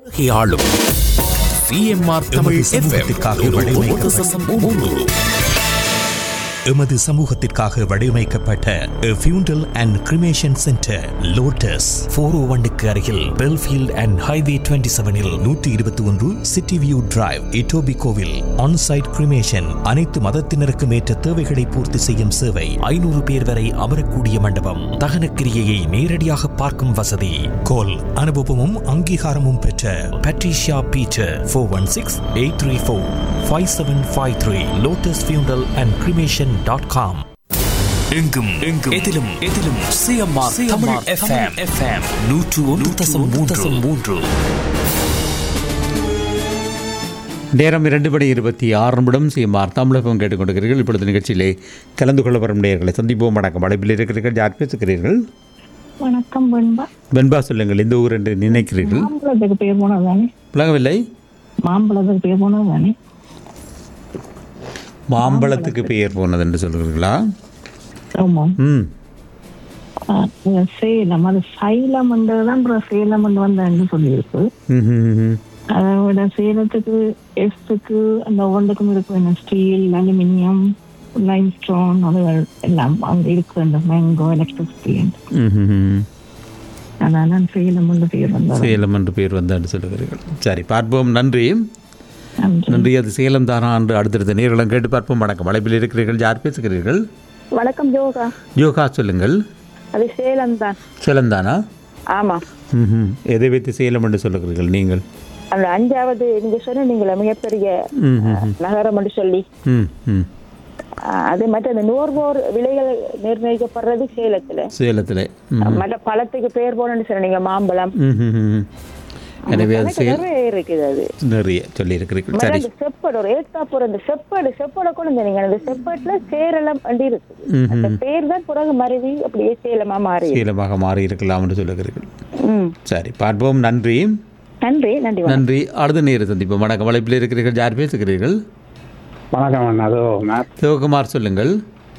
ஆளும் சிஎம்ஆர் தமிழ் சமூகத்திற்காக எஃப்எம் வடிவமைக்கப்பட்ட எமது சமூகத்திற்காக வடிவமைக்கப்பட்ட funeral and cremation centre lotus four O ஒன்னுக்கு அருகில் பெல்ஃபீல்ட் அண்ட் ஹைவே டுவெண்ட்டி செவனில் நூற்றி இருபத்தி ஒன்று சிட்டி வியூ டிரைவ் இட்டோபி கோவில் ஆன்சைட் கிரிமேஷன் அனைத்து மதத்தினருக்கும் ஏற்ற தேவைகளை பூர்த்தி செய்யும் சேவை ஐநூறு பேர் வரை அமரக்கூடிய மண்டபம் தகன கிரியையை நேரடியாக பார்க்கும் வசதி கோல் அனுபவமும் அங்கீகாரமும் பெற்ற Patricia Peter four one six eight three four five seven five three lotus funeral and cremation dot com எங்கும் எங்கும் எதிலும் எதிலும் சிஎம்ஆர் தமிழ் எஃப்எம் எஃப்எம் நூற்று ஒன்று தசம் மூன்று தசம் மூன்று நேரம் இரண்டு மணி இருபத்தி ஆறு நிமிடம் சிஎம்ஆர் தமிழகம் கேட்டுக்கொண்டிருக்கிறீர்கள் இப்பொழுது நிகழ்ச்சியிலே கலந்து கொள்ள வரும் நேயர்களை சந்திப்போம் வணக்கம் அழைப்பில் இருக்கிறீர்கள் யார் பேசுகிறீர்கள் வணக்கம் வெண்பா வெண்பா சொல்லுங்கள் இந்த ஊர் என்று நினைக்கிறீர்கள் மாம்பழத்துக்கு பேர் போனது தானே விளங்கவில்லை மாம்பழத்துக்கு பேர் போனது தானே மாம்பழத்துக்கு பெயர் போனது என்று சொல்கிறீர்களா ஆமாம் ம் அது சேலம் அது சைலம் தான் அப்புறம் சேலம் வந்தேன்னு சொல்லியிருக்கு ம், ம், ம். அதை விட சேலத்துக்கு எஸ்ஸுக்கு அந்த ஒவ்வொன்றுக்கும் இருக்கும் என்ன ஸ்டீல் அலுமினியம் லைம் ஸ்டோன் அதுகள் எல்லாம் அங்கே இருக்கு அந்த மேங்கோ எலக்ட்ரிசிட்டி ம், ம், ம். அதனால சேலம் வந்து பேர் வந்தது சேலம் என்று பேர் வந்து என்று சொல்லுகிறீர்கள் சரி பார்ப்போம் நன்றி நன்றி. நன்றி அது சேலம் தானா என்று அடுத்தடுத்த நேர்களும் கேட்டு பார்ப்போம் வணக்கம் அழைப்பில் இருக்கிறீர்கள் யார் பேசுகிறீர்கள் வணக்கம் ஜோகா யோகா சொல்லுங்கள் அது சேலம் தான் சேலம் தானா ஆமா ம் எதை வைத்து சேலம் என்று சொல்லுகிறீர்கள் நீங்கள் அந்த அஞ்சாவது நீங்க சொன்னீங்களா மிகப்பெரிய ம் ம் அஹ், நகரம் என்று சொல்லி ம் ம் அஹ், அது மற்ற அந்த நுகர்வோர் விலைகள் நிர்ணயிக்கப்படுறது சேலத்துல சேலத்தில் ம் மற்ற பழத்துக்கு பேர் போனன்னு சொன்னீங்க மாம்பழம் ம், ம், ம். எனவே அது எனக்கு சேல் நிறைய இருக்குது அது நிறைய சொல்லியிருக்கிறீர்கள் மற்ற சரி அந்த செப்பேடு ஒரு ஏத்தாப்புற அந்த செப்பேடு செப்பேட கூட சொன்னீங்க அந்த செப்பேட்ல சேரளம் அண்டி இருக்குது அந்த பேர் தான் பிறகு மருவி அப்படியே சேலமா மாறி சேலமாக மாறி இருக்கலாம் என்று சொல்லுகிறீர்கள் ம் சரி பார்ப்போம் நன்றி நன்றி நன்றி வணக்கம். நன்றி அடுத்த நேரம் சந்திப்போம் வணக்கம் அழைப்பில் இருக்கிறீர்கள் யார் பேசுகிறீர்கள் வணக்கம் அண்ணா அதோ மேப் சிவகுமார் சொல்லுங்கள்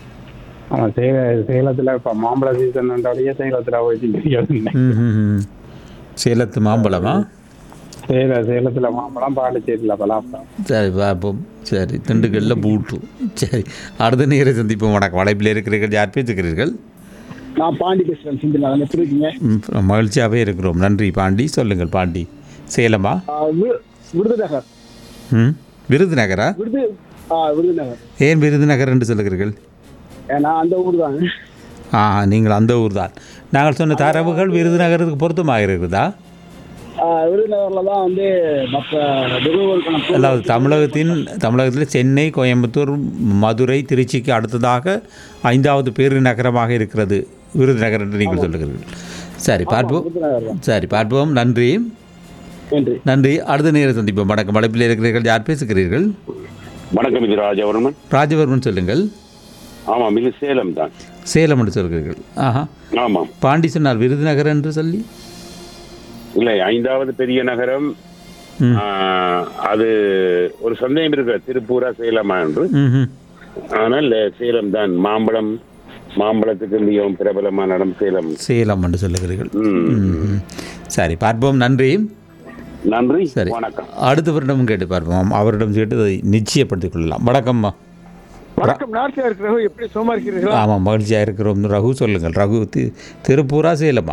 ஆமாம் சேல சேலத்தில் இப்போ மாம்பழ சீசன்ன்றபடியே சேலத்தில் போயிட்டு தெரியாது ம், ம், ம். சேலத்து மாம்பழமா சேல சேலத்தில் மாம்பழம் பாண்டிச்சேரியில் பலாப்பழம் சரி பார்ப்போம் சரி திண்டுக்கல்லில் பூட்டு சரி அடுத்த நேரம் சந்திப்போம் வணக்கம் அழைப்பில் இருக்கிறீர்கள் யார் பேசுகிறீர்கள் நான் பாண்டி பேசுறேன் சிந்தினா எப்படி இருக்கீங்க ம், மகிழ்ச்சியாகவே இருக்கிறோம் நன்றி பாண்டி சொல்லுங்கள் பாண்டி சேலமா ஆ, வி- விருதுநகர் ம் விருதுநகரா விருது ஆ, விருதுநகர் ஏன் விருதுநகர் என்று சொல்லுகிறீர்கள் ஏ, நான் அந்த ஊர் தான் ஆ நீங்கள் அந்த ஊர் தான் நாங்கள் சொன்ன தரவுகள் விருதுநகருக்கு பொருத்தமாக இருக்குதா விருதுநகர்ல தான் வந்து மற்ற நிறுவனங்களுக்கான பொருள் அதாவது தமிழகத்தின் தமிழகத்தில் சென்னை கோயம்புத்தூர் மதுரை திருச்சிக்கு அடுத்ததாக ஐந்தாவது பெருநகரமாக இருக்கிறது விருதுநகர் என்று நீங்கள் சொல்லுகிறீர்கள் சரி பார்ப்போம் விருதுநகர் தான் சரி பார்ப்போம் நன்றி நன்றி நன்றி அடுத்த நேரம் சந்திப்போம் வணக்கம் அழைப்பில் இருக்கிறீர்கள் யார் பேசுகிறீர்கள் வணக்கம் இது ராஜவர்மன் ராஜவர்மன் சொல்லுங்கள் ஆமாம் இது சேலம் தான் சேலம் என்று சொல்கிறீர்கள் ஆஹா ஆமாம் பாண்டி சொன்னார் விருதுநகர் என்று சொல்லி இல்லை ஐந்தாவது பெரிய நகரம் ம். ஆ, அது ஒரு சந்தேகம் இருக்கு திருப்பூரா சேலமா என்று ம் ஆனால் சேலம் தான் மாம்பழம் மாம்பழத்துக்கு மிகவும் பிரபலமான இடம் சேலம் சேலம் என்று சொல்லுகிறீர்கள் ம். ம். சரி பார்ப்போம் நன்றி நன்றி சரி வணக்கம் அடுத்த வருடம் கேட்டு பார்ப்போம் அவரிடம் கேட்டு அதை நிச்சயப்படுத்திக் கொள்ளலாம் வணக்கம்மா வணக்கம் நாட்டில் இருக்கிறவங்க எப்படி சும்மா இருக்கிறீர்களா ஆமாம் மகிழ்ச்சியாக இருக்கிறோம் ரகு சொல்லுங்கள் ரகு தி- திருப்பூரா சேலமா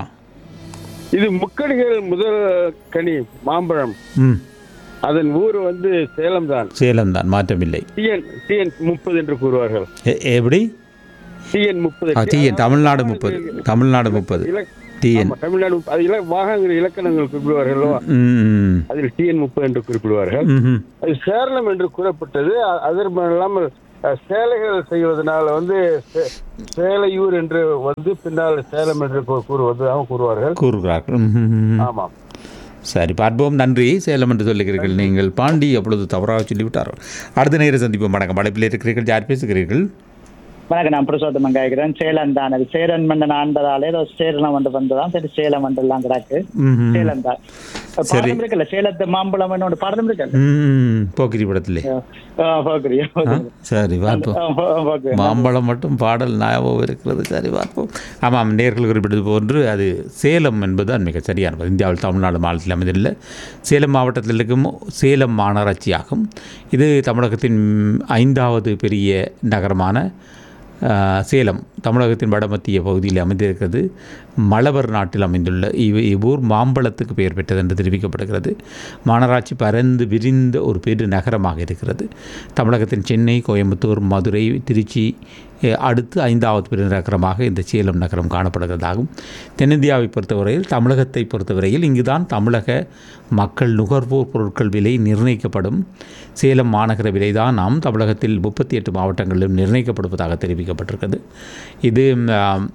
இது முக்கணிகள் முதல் கனி மாம்பழம் ம் அதன் ஊர் வந்து சேலம் தான் சேலம் தான் மாற்றமில்லை டிஎன் டிஎன் முப்பது என்று கூறுவார்கள் எ- எப்படி டிஎன் முப்பது ஆ, டிஎன் தமிழ்நாடு முப்பது தமிழ்நாடு முப்பது டிஎன் ஆமா, தமிழ்நாடு முப்பது. அது இல வாகன இலக்கணங்கள் குறிப்பிடுவார்கள் அல்லவா? ம் அதில் டிஎன் முப்பது என்று குறிப்பிடுவார்கள் ம் ம் அது சேலம் என்று கூறப்பட்டது அ- அதற்கு இல்லாமல் அஹ், சேலைகள் செய்வதனால வந்து சே- சேலையூர் என்று வந்து பின்னால் சேலம் என்று கூ- கூறுவதாக கூறுவார்கள் கூறுகிறார்கள் ம், ம், ம். ஆமாம் சரி பார்ப்போம் நன்றி சேலம் என்று சொல்லுகிறீர்கள் நீங்கள் பாண்டி அப்பொழுது தவறாக சொல்லிவிட்டார் அடுத்த நேரம் சந்திப்போம் வணக்கம் அழைப்பில் இருக்கிறீர்கள் யார் பேசுகிறீர்கள் வணக்கம் நான் புருஷோத்தமன் கேட்கிறேன் சேலம் தான் அது சேரன் மன்னன் ஆண்டதாலே ஏதோ சேலம் வந்து வந்ததான் சரி சேலம் வந்து எல்லாம் கிடக்கு ம்ஹும். சேலம் தான் சரி. பாடம் இருக்குல்ல சேலத்து மாம்பழம் ஒரு பாடம் இருக்குல்ல ம் போக்கிரி படத்திலே ஆ, போக்குறியா ஆ, சரி பார்ப்போம் ஆ, போ- போக்குறேன். மாம்பழம் மட்டும் பாடல் ஞாபகம் இருக்கிறது சரி பார்ப்போம் ஆமாம் நேர்கள் குறிப்பிட்டது போன்று அது சேலம் என்பதுதான் மிக சரியானது இந்தியாவில் தமிழ்நாடு மாநிலத்தில் அமைந்துள்ள சேலம் மாவட்டத்தில் இருக்கும் சேலம் மாநகராட்சியாகும் இது தமிழகத்தின் ஐந்தாவது பெரிய நகரமான ஆ, சேலம் தமிழகத்தின் வடமத்திய பகுதியில் அமைந்திருக்கிறது மலவர் நாட்டில் அமைந்துள்ள இவ் இவ்வூர் மாம்பழத்துக்கு பெயர் பெற்றது என்று தெரிவிக்கப்படுகிறது மாநகராட்சி பரந்து விரிந்த ஒரு பெரு நகரமாக இருக்கிறது தமிழகத்தின் சென்னை கோயம்புத்தூர் மதுரை திருச்சி அஹ், அடுத்து ஐந்தாவது பெரு நகரமாக இந்த சேலம் நகரம் காணப்படுகிறதாகும் தென்னிந்தியாவை பொறுத்தவரையில் தமிழகத்தை பொறுத்தவரையில் இங்குதான் தமிழக மக்கள் நுகர்வோர் பொருட்கள் விலை நிர்ணயிக்கப்படும் சேலம் மாநகர விலை தான் நாம் தமிழகத்தில் முப்பத்தி எட்டு மாவட்டங்களிலும் நிர்ணயிக்கப்படுவதாக தெரிவிக்கப்பட்டிருக்கிறது இது ஆம்,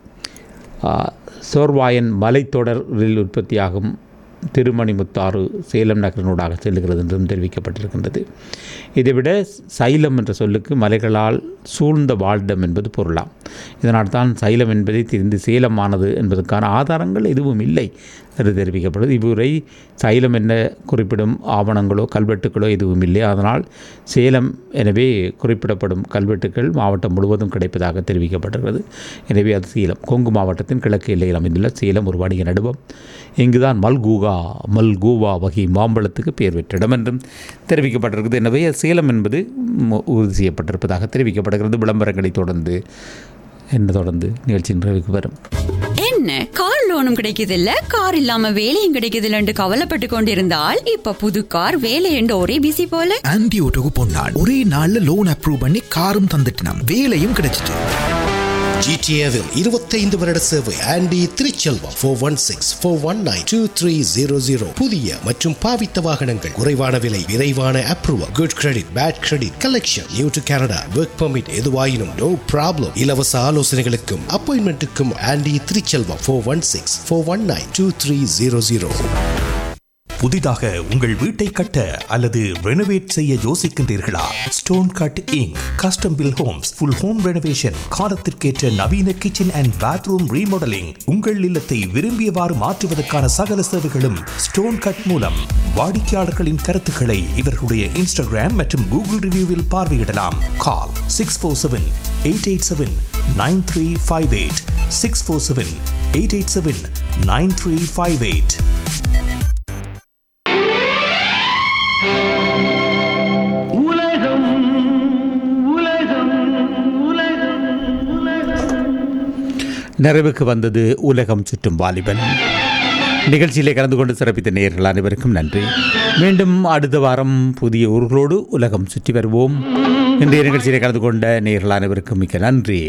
ஆ, சோர்வாயன் மலைத்தொடரில் உற்பத்தியாகும் திருமணிமுத்தாறு சேலம் நகரினூடாக செல்லுகிறது என்றும் தெரிவிக்கப்பட்டிருக்கின்றது இதைவிட சைலம் என்ற சொல்லுக்கு மலைகளால் சூழ்ந்த வாழ்டம் என்பது பொருளாம் இதனால் தான் சைலம் என்பதை தெரிந்து சேலமானது என்பதற்கான ஆதாரங்கள் எதுவும் இல்லை என்று தெரிவிக்கப்படுது இவ்வூரை சைலம் என்ன குறிப்பிடும் ஆவணங்களோ கல்வெட்டுகளோ எதுவும் இல்லை அதனால் சேலம் எனவே குறிப்பிடப்படும் கல்வெட்டுகள் மாவட்டம் முழுவதும் கிடைப்பதாக தெரிவிக்கப்பட்டிருக்கிறது எனவே அது சேலம் கொங்கு மாவட்டத்தின் கிழக்கு எல்லையில் அமைந்துள்ள சேலம் ஒரு வணிக நடுவம் இங்குதான் மல்கூகா மல்கூவா வகை மாம்பழத்துக்கு பெயர் பெற்ற இடம் என்றும் தெரிவிக்கப்பட்டிருக்கிறது எனவே சேலம் என்பது ம், உறுதி செய்யப்பட்டிருப்பதாக தெரிவிக்கப்படுகிறது விளம்பரங்களை தொடர்ந்து என்ன தொடர்ந்து நிகழ்ச்சி நிறைவுக்கு வரும் என்ன கார் லோனும் கிடைக்குது இல்ல கார் இல்லாம வேலையும் கிடைக்குது இல்லன்னு கவலைப்பட்டு கொண்டிருந்தால் இப்ப புது கார் வேலை என்று ஒரே பிசி போல ஆன்டி ஓட்டோக்கு பொன்னாள் ஒரே நாள்ல லோன் அப்ரூவ் பண்ணி காரும் தந்துட்டினாம் வேலையும் கிடைச்சிட்டு ஜிடிஏவில் இருபத்தைந்து வருட சேவை Andy Thiruchelvam four one six four one nine two three zero zero புதிய மற்றும் பாவித்த வாகனங்கள் குறைவான விலை விரைவான approval good credit bad credit collection new to Canada work permit எதுவாயினும் நோ ப்ராப்ளம் இலவச ஆலோசனைகளுக்கும் அப்பாயின்மெண்ட்டுக்கும் Andy Thiruchelvam four one six four one nine two three zero zero புதிதாக உங்கள் வீட்டை கட்ட அல்லது ரெனோவேட் செய்ய யோசிக்கின்றீர்களா stone cut inc custom built homes full home renovation காலத்திற்கேற்ற நவீன கிச்சன் அண்ட் பாத்ரூம் ரீமாடலிங் உங்கள் இல்லத்தை விரும்பியவாறு மாற்றுவதற்கான சகல சேவைகளும் ஸ்டோன் கட் மூலம் வாடிக்கையாளர்களின் கருத்துக்களை இவர்களுடைய இன்ஸ்டாகிராம் மற்றும் கூகுள் ரிவ்யூவில் பார்வையிடலாம் call six four seven eight eight seven nine three five eight six four seven eight eight seven nine three five eight நிறைவுக்கு வந்தது உலகம் சுற்றும் வாலிபன் நிகழ்ச்சியிலே கலந்து கொண்டு சிறப்பித்த நேயர்கள் அனைவருக்கும் நன்றி மீண்டும் அடுத்த வாரம் புதிய ஊர்களோடு உலகம் சுற்றி வருவோம் இன்றைய நிகழ்ச்சியிலே கலந்து கொண்ட நேயர்கள் அனைவருக்கும் மிக்க நன்றி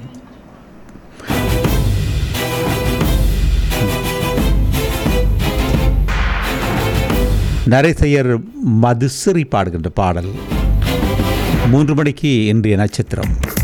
நரேசையர் மதுசிறி பாடுகின்ற பாடல் மூன்று மணிக்கு இன்றைய நட்சத்திரம்